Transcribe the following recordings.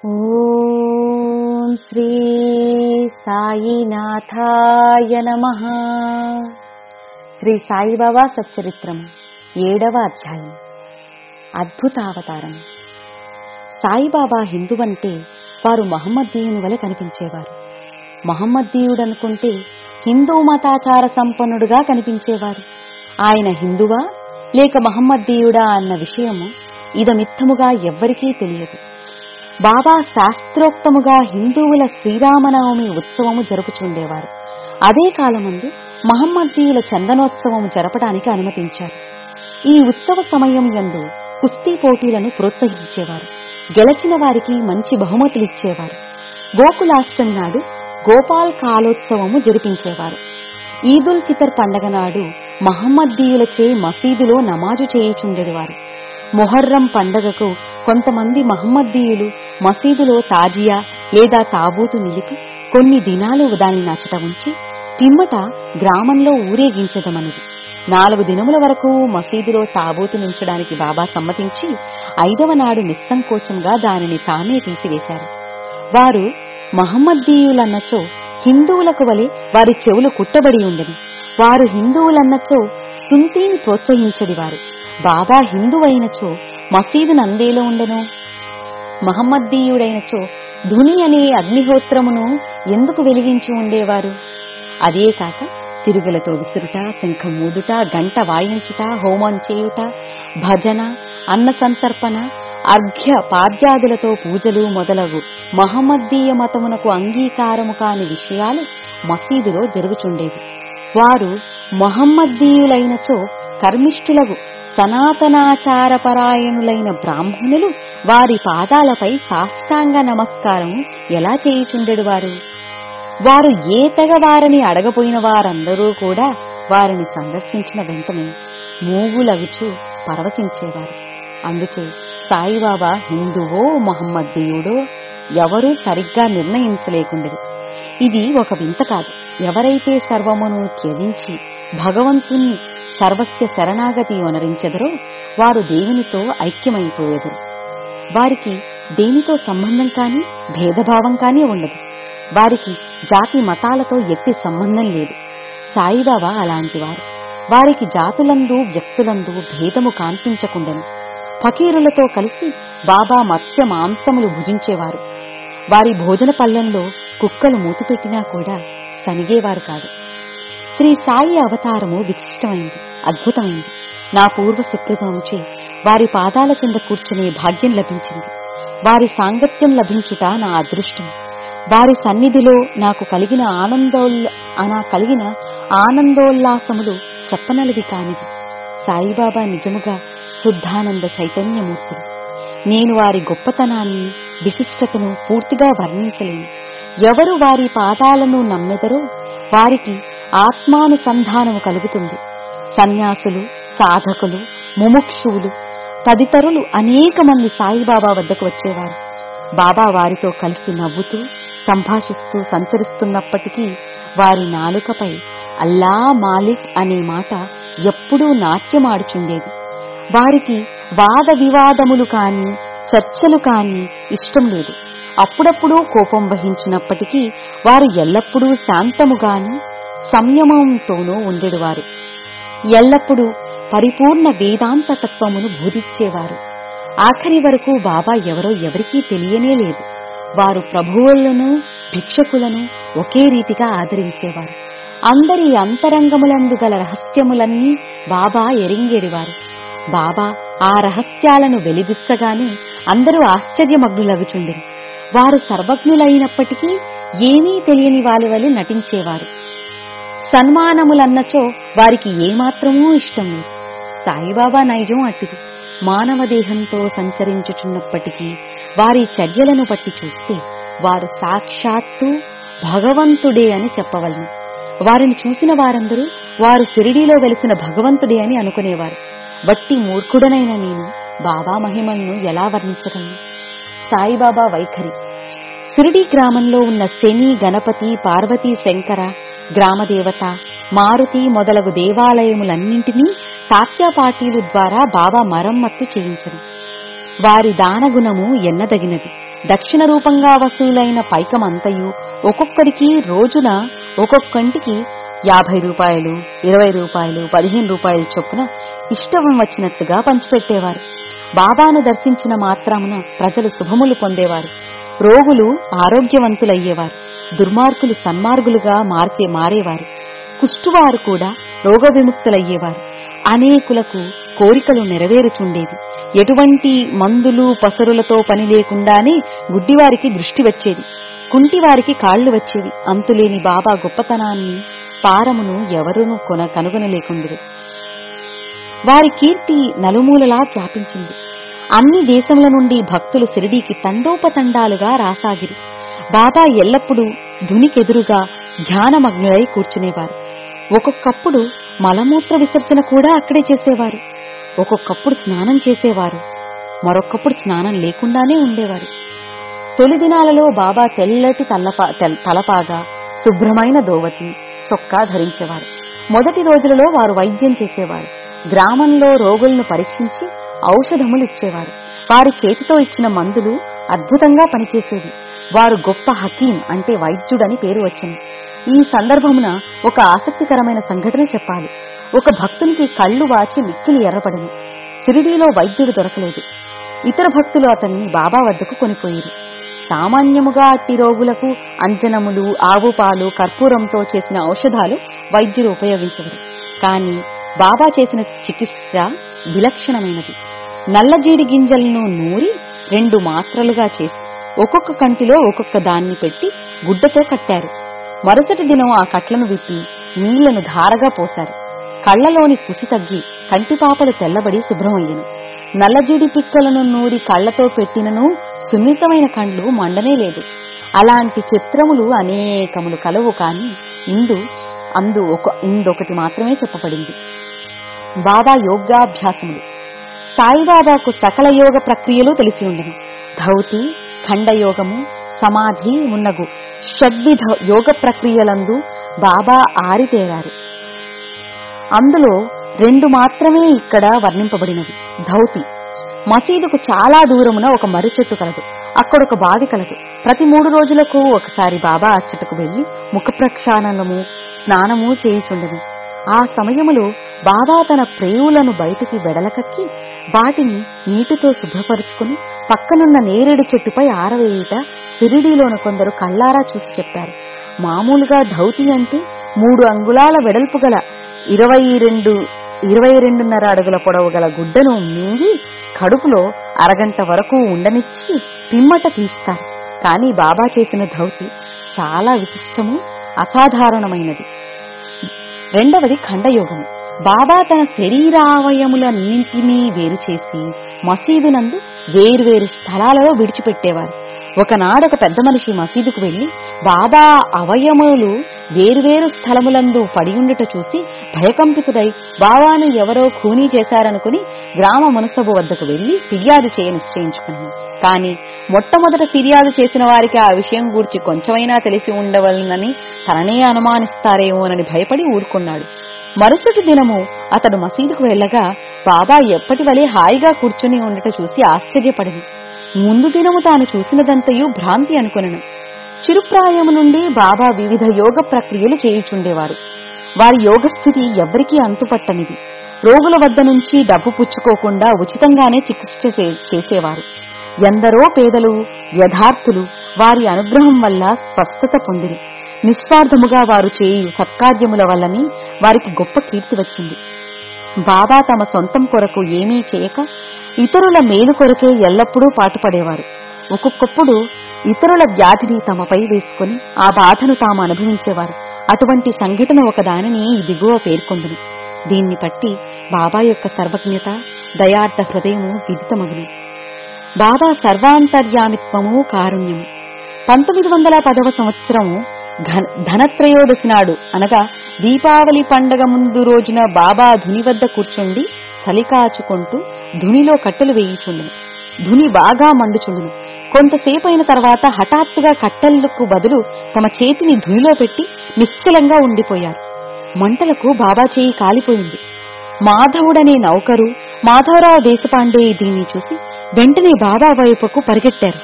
ఓం శ్రీ సాయినాథాయ నమ శ్రీ సాయిబాబా సచ్చరిత్రము ఏడవ అధ్యాయం అద్భుతావతారం సాయిబాబా హిందువంటే వారు మహమ్మద్దీయుని వలె కనిపించేవారు మహమ్మద్దీయుడనుకుంటే హిందూ మతాచార సంపన్నుడుగా కనిపించేవారు ఆయన హిందువా లేక మహమ్మద్దీయుడా అన్న విషయము ఇదమిత్తముగా ఎవ్వరికీ తెలియదు బాబా శాస్త్రోక్తముగా హిందువుల శ్రీరామనవమి ఉత్సవము జరుపుచుండేవారు అదే కాలమందు మహమ్మద్దీయుల చందనోత్సవము జరపడానికి అనుమతించారు ఈ ఉత్సవ సమయం యందు కుస్తీ పోటీలను ప్రోత్సహించేవారు గెలచిన వారికి మంచి బహుమతులిచ్చేవారు గోకులాష్టమి నాడు గోపాల్ కాలోత్సవము జరిపించేవారు ఈదుల్ ఫితర్ పండగ నాడు మహమ్మద్దీయులచే మసీదులో నమాజు చేయుచుండెడివారు మొహర్రం పండగకు కొంతమంది మహమ్మద్దీయులు మసీదులో తాజియా లేదా తాబూతు నిలిపి కొన్ని దినాలు దానిని నచ్చట ఉంచి పిమ్మట గ్రామంలో ఊరేగించదమనిది నాలుగు దినముల వరకు మసీదులో తాబూతు నుంచడానికి బాబా సమ్మతించి ఐదవ నాడు నిస్సంకోచంగా దానిని తామే తీసివేశారు వారు మహమ్మద్దీయులన్నచో హిందువులకు వలె వారి చెవులు కుట్టబడి ఉండెను వారు హిందువులన్నచో సుంతీని ప్రోత్సహించడివారు బాబా హిందువైనచో మసీదు నందేలో ఉండెను మహమ్మద్దీయుడైనచో ధుని అనే అగ్నిహోత్రమును ఎందుకు వెలిగించి ఉండేవారు అదే కాక తిరుగులతో విసురుట శంఖం ఊదుట గంట వాయించుట హోమం చేయుట భజన అన్న సంతర్పణ అర్ఘ్య పాద్యాదులతో పూజలు మొదలగు మహమ్మద్దీయ మతమునకు అంగీకారము కాని విషయాలు మసీదులో జరుగుచుండేవి వారు మహమ్మద్దీయులైనచో కర్మిష్ఠులకు సనాతనాచారపరాయణులైన బ్రాహ్మణులు వారి పాదాలపై సాష్టాంగ నమస్కారం ఎలా చేయుచుండెడు వారు వారు ఏ తెగ వారిని అడగపోయిన వారందరూ కూడా వారిని సందర్శించిన వెంటనే మూగులగుచు పరవశించేవారు అందుచే సాయిబాబా హిందువో మహమ్మద్దీయుడో ఎవరూ సరిగ్గా నిర్ణయించలేకుండదు ఇది ఒక వింత కాదు ఎవరైతే సర్వమును త్యజించి భగవంతుణ్ణి సర్వస్య శరణాగతి వనరించెదరో వారు దేవునితో ఐక్యమైపోయేదరు వారికి దేనితో సంబంధం కాని భేదభావం కానీ ఉండదు వారికి జాతి మతాలతో ఎట్టి సంబంధం లేదు సాయిబాబా అలాంటివారు వారికి జాతులందు వ్యక్తులందు భేదము కాంతించకుండెను ఫకీరులతో కలిసి బాబా మత్స్య మాంసములు భుజించేవారు వారి భోజన పళ్లెంలో కుక్కలు మూతిపెట్టినా కూడా సనిగేవారు కాదు శ్రీ సాయి అవతారము విశిష్టమైంది అద్భుతమైంది నా పూర్వ సుకృతముచే వారి పాదాల కింద కూర్చునే భాగ్యం లభించింది వారి సాంగత్యం లభించుట నా అదృష్టం వారి సన్నిధిలో నాకు కలిగిన ఆనందోల్ల నా కలిగిన ఆనందోల్లాసములు చెప్పనలివి కానిది సాయిబాబా నిజముగా శుద్ధానంద చైతన్యమూర్తులు నేను వారి గొప్పతనాన్ని విశిష్టతను పూర్తిగా వర్ణించలేను ఎవరు వారి పాదాలను నమ్మెదరో వారికి ఆత్మానుసంధానము కలుగుతుంది సన్యాసులు సాధకులు ముముక్షువులు తదితరులు అనేక మంది సాయిబాబా వద్దకు వచ్చేవారు బాబా వారితో కలిసి నవ్వుతూ సంభాషిస్తూ సంచరిస్తున్నప్పటికీ వారి నాలుకపై అల్లా మాలిక్ అనే మాట ఎప్పుడూ నాట్యమాడుచుండేది వారికి వాద వివాదములు కాని చర్చలు కాని ఇష్టం లేదు అప్పుడప్పుడు కోపం వహించినప్పటికీ వారు ఎల్లప్పుడూ శాంతముగాను సంయమంతోనూ ఉండేవారు ఎల్లప్పుడూ పరిపూర్ణ వేదాంత తత్వమును బోధించేవారు ఆఖరి వరకు బాబా ఎవరో ఎవరికీ తెలియనే లేదు వారు ప్రభువులను భిక్షకులను ఒకే రీతిగా ఆదరించేవారు అందరి అంతరంగములందు గల రహస్యములన్నీ బాబా ఎరింగేడివారు బాబా ఆ రహస్యాలను వెలిబుచ్చగానే అందరూ ఆశ్చర్యమగ్నులగుచుండిరి వారు సర్వజ్ఞులైనప్పటికీ ఏమీ తెలియని వారి వలె నటించేవారు సన్మానములన్నచో వారికి ఏమాత్రమూ ఇష్టం లేదు సాయిబాబా నైజం అట్టిది మానవ దేహంతో సంచరించుచున్నప్పటికీ వారి చర్యలను బట్టి చూస్తే వారు సాక్షాత్తు భగవంతుడే అని చెప్పవలను వారిని చూసిన వారందరూ వారు సిరిడీలో వెలిసిన భగవంతుడే అని అనుకునేవారు బట్టి మూర్ఖుడనైన నేను బాబా మహిమలను ఎలా వర్ణించగలను సాయిబాబా వైఖరి సిరిడి గ్రామంలో ఉన్న శని గణపతి పార్వతీ శంకర గ్రామదేవత మారుతి మొదలగు దేవాలయములన్నింటినీ తాత్యాపాటీలు ద్వారా బాబా మరమ్మత్తు చేయించను వారి దానగుణము ఎన్నదగినది దక్షిణ రూపంగా వసూలైన పైకమంతయు ఒక్కొక్కరికి రోజున ఒక్కొక్కంటికి యాభై రూపాయలు ఇరవై రూపాయలు పదిహేను రూపాయలు చొప్పున ఇష్టం వచ్చినట్టుగా పంచిపెట్టేవారు బాబాను దర్శించిన మాత్రమున ప్రజలు శుభములు పొందేవారు రోగులు ఆరోగ్యవంతులయ్యేవారు దుర్మార్గులు సన్మార్గులుగా మార్చే మారేవారు కుష్టువారు కూడా రోగ విముక్తులయ్యేవారు అనేకులకు కోరికలు నెరవేరుచుండేది ఎటువంటి మందులు పసరులతో పని లేకుండానే గుడ్డివారికి దృష్టి వచ్చేది కుంటివారికి కాళ్లు వచ్చేవి అంతులేని బాబా గొప్పతనాన్ని పారమును ఎవరునూ కొన కనుగొనలేకుండిరు వారి కీర్తి నలుమూలలా వ్యాపించింది అన్ని దేశముల నుండి భక్తులు సిరిడీకి తండోపతండాలుగా రాసాగిరి బాబా ఎల్లప్పుడూ ధునికెదురుగా ధ్యానమగ్నులై కూర్చునేవారు ఒక్కొక్కప్పుడు మలమూత్ర విసర్జన కూడా అక్కడే చేసేవారు ఒక్కొక్కప్పుడు స్నానం చేసేవారు మరొక్కప్పుడు స్నానం లేకుండానే ఉండేవారు తొలి దినాలలో బాబా తెల్లటి తల్లపా తెల్- తలపాగా శుభ్రమైన దోవతి చొక్కా ధరించేవారు మొదటి రోజులలో వారు వైద్యం చేసేవారు గ్రామంలో రోగులను పరీక్షించి ఔషధములు ఇచ్చేవారు వారి చేతితో ఇచ్చిన మందులు అద్భుతంగా పనిచేసేవి వారు గొప్ప హకీం అంటే వైద్యుడని పేరు వచ్చింది ఈ సందర్భమున ఒక ఆసక్తికరమైన సంఘటన చెప్పాలి ఒక భక్తునికి కళ్ళు వాచి మిక్కిలి ఎర్రపడింది సిరిడీలో వైద్యుడు దొరకలేదు ఇతర భక్తులు అతన్ని బాబా వద్దకు కొనిపోయిరు సామాన్యముగా అట్టి రోగులకు అంజనములు ఆవు పాలు కర్పూరంతో చేసిన ఔషధాలు వైద్యులు ఉపయోగించవరు కాని బాబా చేసిన చికిత్స విలక్షణమైనది నల్లజీడి గింజలను నూరి రెండు మాత్రలుగా చేసి ఒక్కొక్క కంటిలో ఒక్కొక్క దాన్ని పెట్టి గుడ్డతో కట్టారు మరుసటి దినం ఆ కట్లను విప్పి నీళ్లను ధారగా పోశారు కళ్లలోని కుసి తగ్గి కంటిపాపలు తెల్లబడి శుభ్రమయ్యను నల్లజీడి పిక్కలను నూరి కళ్లతో పెట్టినను సున్నితమైన కండ్లు మండనే లేదు అలాంటి చిత్రములు అనేకములు కలవు కాని ఇందు అందు ఒక ఇందొకటి మాత్రమే చెప్పబడింది బాబా యోగాభ్యాసములు సాయిబాబాకు సకల యోగ ప్రక్రియలు తెలిసి ఉండను ధౌతి ఖండయోగము సమాధి మున్నగు షడ్విధ యోగ ప్రక్రియలందు బాబా ఆరితేరారు అందులో రెండు మాత్రమే ఇక్కడ వర్ణింపబడినవి ధౌతి మసీదుకు చాలా దూరమున ఒక మర్రి చెట్టు కలదు అక్కడొక బావి కలదు ప్రతి మూడు రోజులకు ఒకసారి బాబా అచ్చటకు వెళ్లి ముఖ ప్రక్షాళనము స్నానము చేయుచుండెను ఆ సమయములో బాబా తన ప్రేవులను బయటికి వెడలకక్కి వాటిని నీటితో శుభ్రపరుచుకుని పక్కనున్న నేరేడు చెట్టుపై ఆరవేయుట సిరిడీలోని కొందరు కళ్ళారా చూసి చెప్పారు మామూలుగా ధౌతి అంటే మూడు అంగుళాల వెడల్పు గల ఇరవై రెండు ఇరవై రెండున్నర అడుగుల పొడవు గల గుడ్డను మింగి కడుపులో అరగంట వరకు ఉండనిచ్చి పిమ్మట తీస్తారు కానీ బాబా చేసిన ధౌతి చాలా విశిష్టము అసాధారణమైనది రెండవది ఖండయోగము బాబా తన శరీరావయములన్నింటినీ వేరు చేసి మసీదునందు వేర్వేరు స్థలాలలో విడిచిపెట్టేవారు ఒకనాడొక పెద్ద మనిషి మసీదుకు వెళ్లి బాబా అవయములు వేర్వేరు స్థలములందు పడియుండుట చూసి భయకంపితుడై బాబాను ఎవరో ఖూనీ చేశారనుకుని గ్రామ మునసబు వద్దకు వెళ్లి ఫిర్యాదు చేయ నిశ్చయించుకున్నాను కాని మొట్టమొదట ఫిర్యాదు చేసిన వారికి ఆ విషయం గూర్చి కొంచెమైనా తెలిసి ఉండవలనని తననే అనుమానిస్తారేమోనని భయపడి ఊరుకున్నాడు మరుసటి దినము అతడు మసీదుకు వెళ్ళగా బాబా ఎప్పటి వలె హాయిగా కూర్చుని ఉండట చూసి ఆశ్చర్యపడింది ముందు దినము తాను చూసినదంతయు భ్రాంతి అనుకొనను చిరుప్రాయము నుండి బాబా వివిధ యోగ ప్రక్రియలు చేయుచుండేవారు వారి యోగస్థితి ఎవ్వరికీ అంతుపట్టనిది రోగుల వద్ద నుంచి డబ్బు పుచ్చుకోకుండా ఉచితంగానే చికిత్స చే- చేసేవారు ఎందరో పేదలు యథార్థులు వారి అనుగ్రహం వల్ల స్వస్థత పొందిరి నిస్వార్థముగా వారు చేయు సత్కార్యముల వల్లని వారికి గొప్ప కీర్తి వచ్చింది బాబా తమ సొంతం కొరకు ఏమీ చేయక ఇతరుల మేలు కొరకే ఎల్లప్పుడూ పాటుపడేవారు ఒక్కొక్కప్పుడు ఇతరుల వ్యాధిని తమపై వేసుకుని ఆ బాధను తాము అనుభవించేవారు అటువంటి సంఘటన ఒకదానిని ఈ దిగువ పేర్కొందును దీన్ని బట్టి బాబా యొక్క సర్వజ్ఞత దయార్థ హృదయము విదితమగును బాబా సర్వాంతర్యామిత్వము కారుణ్యము పంతొమ్మిది వందల పదవ సంవత్సరము ఘన- ధనత్రయోదశి నాడు అనగా దీపావళి పండగ ముందు రోజున బాబా ధుని వద్ద కూర్చుండి చలి కాచుకుంటూ ధునిలో కట్టెలు వేయించుండును ధుని బాగా మండుచుండును కొంతసేపైన తర్వాత హఠాత్తుగా కట్టెలకు బదులు తమ చేతిని ధునిలో పెట్టి నిశ్చలంగా ఉండిపోయారు మంటలకు బాబా చేయి కాలిపోయింది మాధవుడనే నౌకరు మాధవరావు దేశపాండే దీన్ని చూసి వెంటనే బాబా వైపుకు పరిగెట్టారు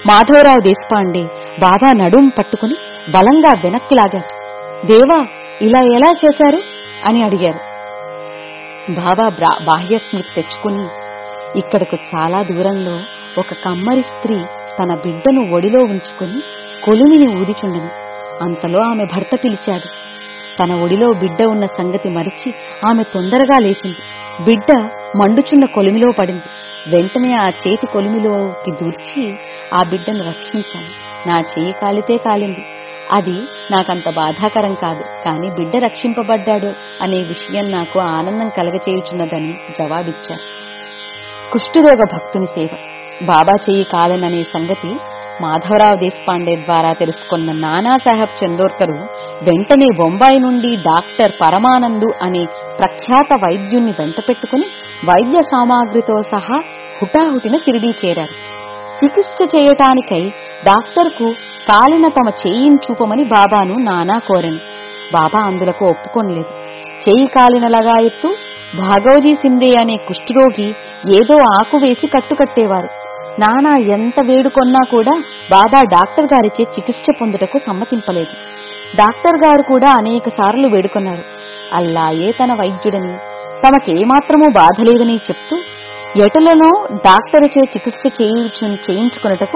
మాధవరావు దేశపాండే బాబా నడుం పట్టుకుని బలంగా వెనక్కి లాగారు దేవా ఇలా ఎలా చేశారు అని అడిగారు బాబా బ్రా- బాహ్య స్మృతి తెచ్చుకుని ఇక్కడకు చాలా దూరంలో ఒక కమ్మరి స్త్రీ తన బిడ్డను ఒడిలో ఉంచుకుని కొలిమిని ఊదిచుండెను అంతలో ఆమె భర్త పిలిచాడు తన ఒడిలో బిడ్డ ఉన్న సంగతి మరిచి ఆమె తొందరగా లేచింది బిడ్డ మండుచున్న కొలిమిలో పడింది వెంటనే ఆ చేతి కొలిమిలోకి దూర్చి ఆ బిడ్డను రక్షించాను నా చేయి కాలితే కాలింది అది నాకంత బాధాకరం కాదు కానీ బిడ్డ రక్షింపబడ్డాడు అనే విషయం నాకు ఆనందం కలగచేయుచున్నదని జవాబిచ్చారు కుష్ఠరోగ భక్తుని సేవ బాబా చెయ్యి కాలననే సంగతి మాధవరావు దేశపాండే ద్వారా తెలుసుకున్న నానాసాహెబ్ చందోర్కరు వెంటనే బొంబాయి నుండి డాక్టర్ పరమానందు అనే ప్రఖ్యాత వైద్యుణ్ణి వెంట పెట్టుకుని వైద్య సామాగ్రితో సహా హుటాహుటిన షిరిడీ చేరారు చికిత్స చేయటానికై డాక్టర్కు కాలిన తమ చేయిని చూపమని బాబాను నానా కోరెను బాబా అందులకు ఒప్పుకొనలేదు చేయి కాలిన లగాయత్తు భాగోజీ సిందే అనే కుష్ఠరోగి ఏదో ఆకు వేసి కట్టుకట్టేవారు నానా ఎంత వేడుకొన్నా కూడా బాబా డాక్టర్ గారిచే చికిత్స పొందుటకు సమ్మతింపలేదు డాక్టర్ గారు కూడా అనేక సార్లు వేడుకొన్నారు అల్లాయే తన వైద్యుడని తమకేమాత్రమూ బాధ లేదని చెప్తూ ఎటులను డాక్టరుచే చికిత్స చేయించు చేయించుకున్నటకు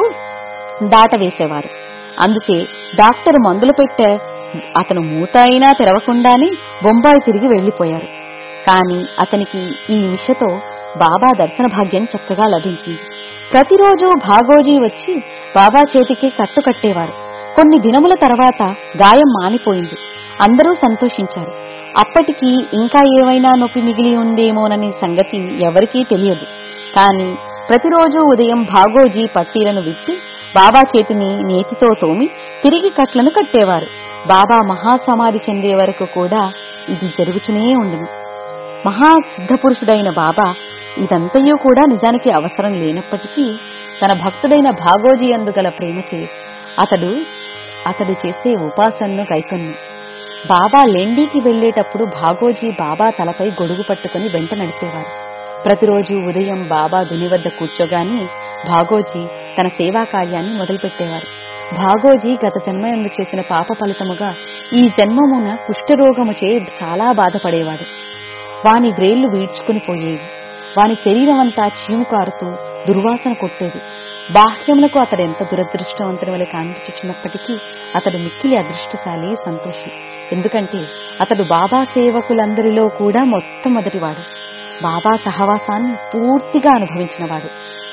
దాటవేసేవారు అందుచే డాక్టర్ మందులు పెట్టే అతను మూత అయినా తెరవకుండానే బొంబాయి తిరిగి వెళ్లిపోయారు కాని అతనికి ఈ మిషతో బాబా దర్శన భాగ్యం చక్కగా లభించింది ప్రతిరోజు భాగోజీ వచ్చి బాబా చేతికి కట్టు కట్టేవారు కొన్ని దినముల తర్వాత గాయం మానిపోయింది అందరూ సంతోషించారు అప్పటికి ఇంకా ఏమైనా నొప్పి మిగిలి ఉందేమోనని సంగతి ఎవరికీ తెలియదు కాని ప్రతిరోజు ఉదయం భాగోజీ పట్టీలను విప్పి బాబా చేతిని నేతితో తోమి తిరిగి కట్లను కట్టేవారు బాబా మహాసమాధి చెందే వరకు కూడా ఇది జరుగుతూనే ఉండను మహా సిద్ధపురుషుడైన బాబా ఇదంతయూ కూడా నిజానికి అవసరం లేనప్పటికీ తన భక్తుడైన భాగోజీ అందుగల ప్రేమచే అతడు అతడు చేసే ఉపాసనను కైకొన్ను బాబా లెండీకి వెళ్లేటప్పుడు భాగోజీ బాబా తలపై గొడుగు పట్టుకుని వెంట నడిచేవారు ప్రతిరోజు ఉదయం బాబా దుని వద్ద కూర్చోగానే భాగోజీ తన సేవా కార్యాన్ని మొదలుపెట్టేవారు భాగోజీ గత జన్మయందు చేసిన పాప ఫలితముగా ఈ జన్మమున కుష్ఠరోగముచే చాలా బాధపడేవాడు వాని వ్రేళ్లు వీడ్చుకుని పోయేవి వాని శరీరమంతా చీము కారుతూ దుర్వాసన కొట్టేది బాహ్యములకు అతడు ఎంత దురదృష్టవంతుని వలె కాంతించుచున్నప్పటికీ అతడు మిక్కిలి అదృష్టశాలి సంతోషి ఎందుకంటే అతడు బాబా సేవకులందరిలో కూడా మొట్టమొదటివాడు బాబా సహవాసాన్ని పూర్తిగా అనుభవించినవాడు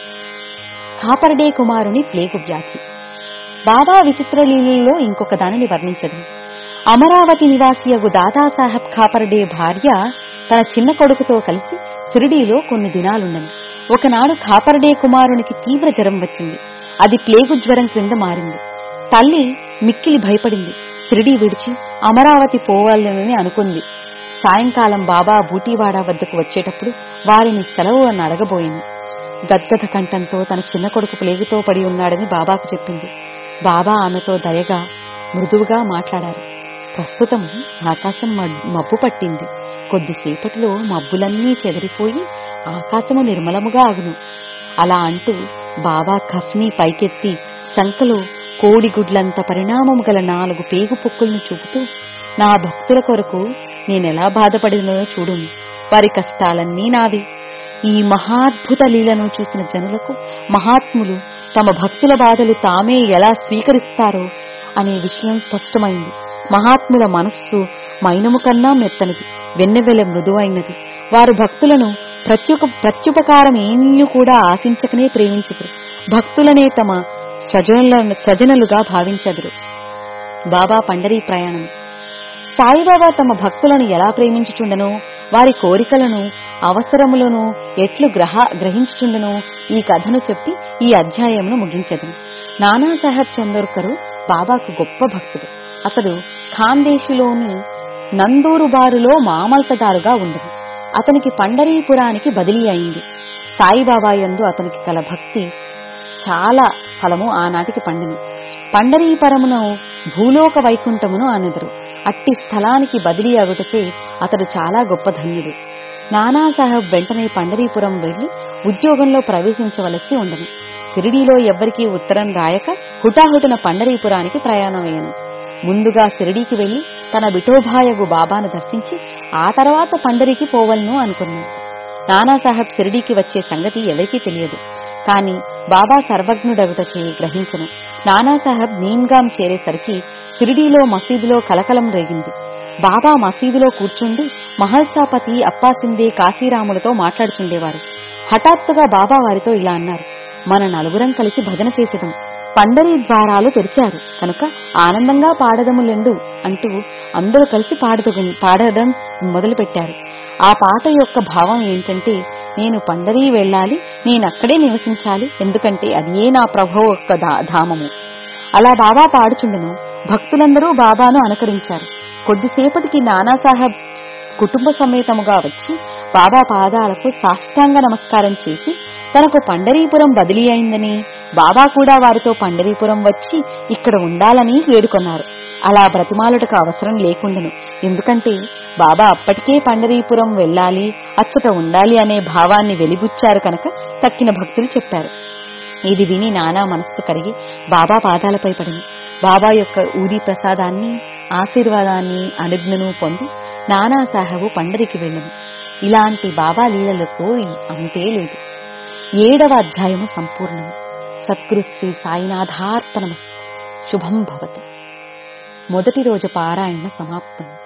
కాపరడే కుమారుని ప్లేగు వ్యాధి బాబా విచిత్ర లీలలో ఇంకొక దానిని వర్ణించదు అమరావతి నివాసియగు దాదాసాహెబ్ ఖాపర్డే భార్య తన చిన్న కొడుకుతో కలిసి షిరిడీలో కొన్ని దినాలుండను ఒకనాడు ఖాపర్డే కుమారునికి తీవ్ర జ్వరం వచ్చింది అది ప్లేగు జ్వరం క్రింద మారింది తల్లి మిక్కిలి భయపడింది షిరిడీ విడిచి అమరావతి పోవాలని అనుకుంది సాయంకాలం బాబా బూటీవాడ వద్దకు వచ్చేటప్పుడు వారిని సెలవు అని అడగబోయింది గద్గద కంఠంతో తన చిన్న కొడుకు ప్లేగుతో పడి ఉన్నాడని బాబాకు చెప్పింది బాబా ఆమెతో దయగా మృదువుగా మాట్లాడారు ప్రస్తుతం ఆకాశం మడ్- మబ్బు పట్టింది కొద్దిసేపటిలో మబ్బులన్నీ చెదిరిపోయి ఆకాశము నిర్మలముగా అగును అలా అంటూ బాబా కఫ్ని పైకెత్తి చంకలో కోడిగుడ్లంత పరిణామము గల నాలుగు పేగు పొక్కుల్ని చూపుతూ నా భక్తుల కొరకు నేనెలా బాధపడినో చూడును వారి కష్టాలన్నీ నావి ఈ మహాద్భుత లీలను చూసిన జనులకు మహాత్ములు తమ భక్తుల బాధలు తామే ఎలా స్వీకరిస్తారో అనే విషయం స్పష్టమైంది మహాత్ముల మనస్సు మైనము కన్నా మెత్తనిది వెన్నెవెల మృదువైనది వారు భక్తులను ప్రత్యుక ప్రత్యుపకారం ఏమీ కూడా ఆశించకనే ప్రేమించదురు భక్తులనే తమ స్వజనులను స్వజనులుగా భావించెదరు బాబా పండరీ ప్రయాణం సాయిబాబా తమ భక్తులను ఎలా ప్రేమించుచుండనో వారి కోరికలను అవసరములను ఎట్లు గ్రహ గ్రహించుచుండనో ఈ కథను చెప్పి ఈ అధ్యాయమును ముగించదు నానాసాహెబ్ చందోర్కరు బాబాకు గొప్ప భక్తుడు అతడు ఖాందేశులోని నందూరు బారులో మామల్తదారుగా ఉండదు అతనికి పండరీపురానికి బదిలీ అయింది సాయిబాబా యందు అతనికి కల భక్తి చాలా ఫలము ఆనాటికి పండిను పండరీపరమును భూలోక వైకుంఠమును అనెదరు అట్టి స్థలానికి బదిలీ అగుటచే అతడు చాలా గొప్ప ధన్యుడు నానాసాహెబ్ వెంటనే పండరీపురం వెళ్లి ఉద్యోగంలో ప్రవేశించవలసి ఉండను సిరిడీలో ఎవ్వరికీ ఉత్తరం రాయక హుటాహుటిన పండరీపురానికి ప్రయాణమయ్యాను ముందుగా సిరిడీకి వెళ్లి తన విఠోభాయగు బాబాను దర్శించి ఆ తర్వాత పండరికి పోవలను అనుకున్నాడు నానాసాహెబ్ సిరిడీకి వచ్చే సంగతి ఎవరికీ తెలియదు కాని బాబా సర్వజ్ఞుడగుటచే గ్రహించను నానాసాహెబ్ నీమ్గాం చేరేసరికి సిరిడీలో మసీదులో కలకలం రేగింది బాబా మసీదులో కూర్చుండి మహల్సాపతి అప్పాసిందే కాశీరాములతో మాట్లాడుచుండేవారు హఠాత్తుగా బాబా వారితో ఇలా అన్నారు మన నలుగురం కలిసి భజన చేసేదం పండరీ ద్వారాలు తెరిచారు కనుక ఆనందంగా పాడదములెండు అంటూ అందరూ కలిసి పాడదు పాడడం మొదలుపెట్టారు ఆ పాట యొక్క భావం ఏంటంటే నేను పండరీ వెళ్ళాలి నేనక్కడే నివసించాలి ఎందుకంటే అదే నా ప్రభు యొక్క దా- ధామము అలా బాబా పాడుచుండెను భక్తులందరూ బాబాను అనుకరించారు కొద్దిసేపటికి నానాసాహెబ్ కుటుంబ సమేతముగా వచ్చి బాబా పాదాలకు సాష్టాంగ నమస్కారం చేసి తనకు పండరీపురం బదిలీ అయిందని బాబా కూడా వారితో పండరీపురం వచ్చి ఇక్కడ ఉండాలని వేడుకొన్నారు అలా బ్రతిమాలుటకు అవసరం లేకుండెను ఎందుకంటే బాబా అప్పటికే పండరీపురం వెళ్ళాలి అచ్చట ఉండాలి అనే భావాన్ని వెలిబుచ్చారు కనుక తక్కిన భక్తులు చెప్పారు ఇది విని నానా మనస్సు కరిగి బాబా పాదాలపై పడింది బాబా యొక్క ఊరి ప్రసాదాన్ని ఆశీర్వాదాన్ని అనుజ్ఞను పొంది నానా సాహెబు పండరికి వెళ్ళను ఇలాంటి బాబా లీలలకు అంతే లేదు ఏడవ అధ్యాయము సంపూర్ణము సద్గురు శ్రీ సాయినాథార్పణమస్తు శుభం భవతు మొదటి రోజు పారాయణ సమాప్తం